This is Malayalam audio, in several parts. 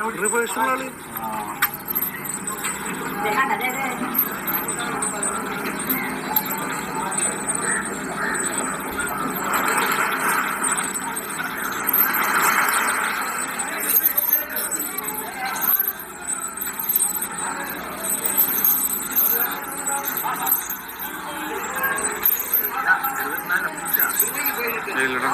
റിവേഴ്സിലാണ് ഇല്ലടാ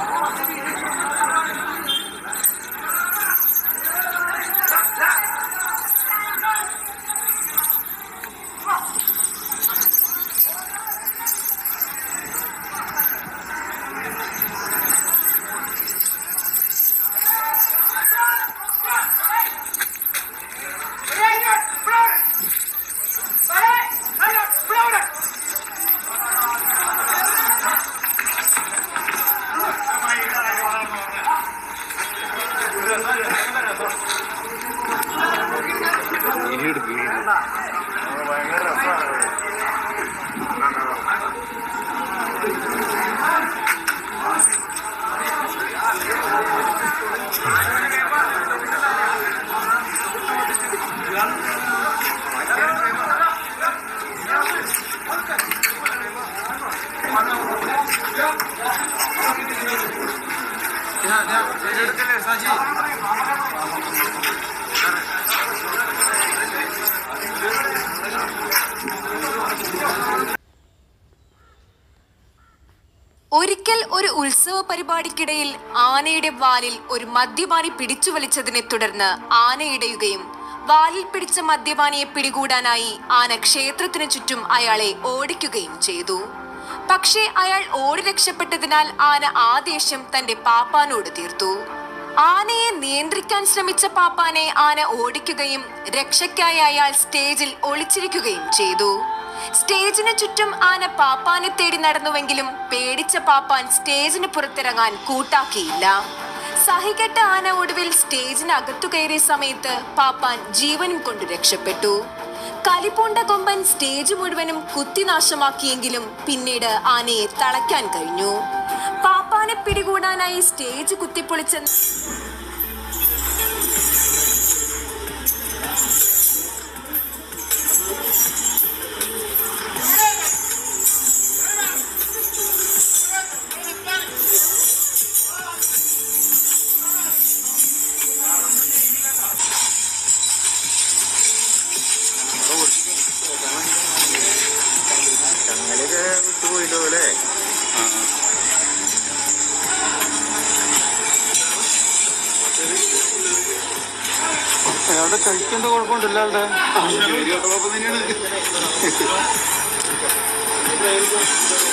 ഇനി എടുക്കില്ല ഭയങ്കര രസമാണ് ഒരിക്കൽ ഒരു ഉത്സവ പരിപാടിക്കിടയിൽ ആനയുടെ വാലിൽ ഒരു മദ്യപാനി പിടിച്ചു വലിച്ചതിനെ തുടർന്ന് ആന ഇടയുകയും വാലിൽ പിടിച്ച മദ്യപാനിയെ പിടികൂടാനായി ആന ക്ഷേത്രത്തിനു ചുറ്റും അയാളെ ഓടിക്കുകയും ചെയ്തു പക്ഷേ അയാൾ ഓടി രക്ഷപ്പെട്ടതിനാൽ ആന ആ ദേഷ്യം തന്റെ പാപ്പാനോട് തീർത്തു ആനയെ നിയന്ത്രിക്കാൻ ശ്രമിച്ച പാപ്പാനെ ആന ഓടിക്കുകയും രക്ഷയ്ക്കായി അയാൾ സ്റ്റേജിൽ ഒളിച്ചിരിക്കുകയും ചെയ്തു സ്റ്റേജിന് ചുറ്റും ആന പാപ്പാനെ തേടി നടന്നുവെങ്കിലും പേടിച്ച പാപ്പാൻ സ്റ്റേജിന് പുറത്തിറങ്ങാൻ കൂട്ടാക്കിയില്ല സഹികെട്ട ആന ഒടുവിൽ സ്റ്റേജിനകത്തു കയറിയ സമയത്ത് പാപ്പാൻ ജീവനും കൊണ്ട് രക്ഷപ്പെട്ടു കലിപൂണ്ട കൊമ്പൻ സ്റ്റേജ് മുഴുവനും കുത്തിനാശമാക്കിയെങ്കിലും പിന്നീട് ആനയെ തളയ്ക്കാൻ കഴിഞ്ഞു പാപ്പാനെ പിടികൂടാനായി സ്റ്റേജ് കുത്തിപ്പൊളിച്ച ചങ്ങലൊക്കെ വിട്ടുപോയില്ലോ അല്ലേ അവിടെ കഴിക്കേണ്ട കുഴപ്പമുണ്ടല്ലോ ആളുടെ തന്നെയാണ്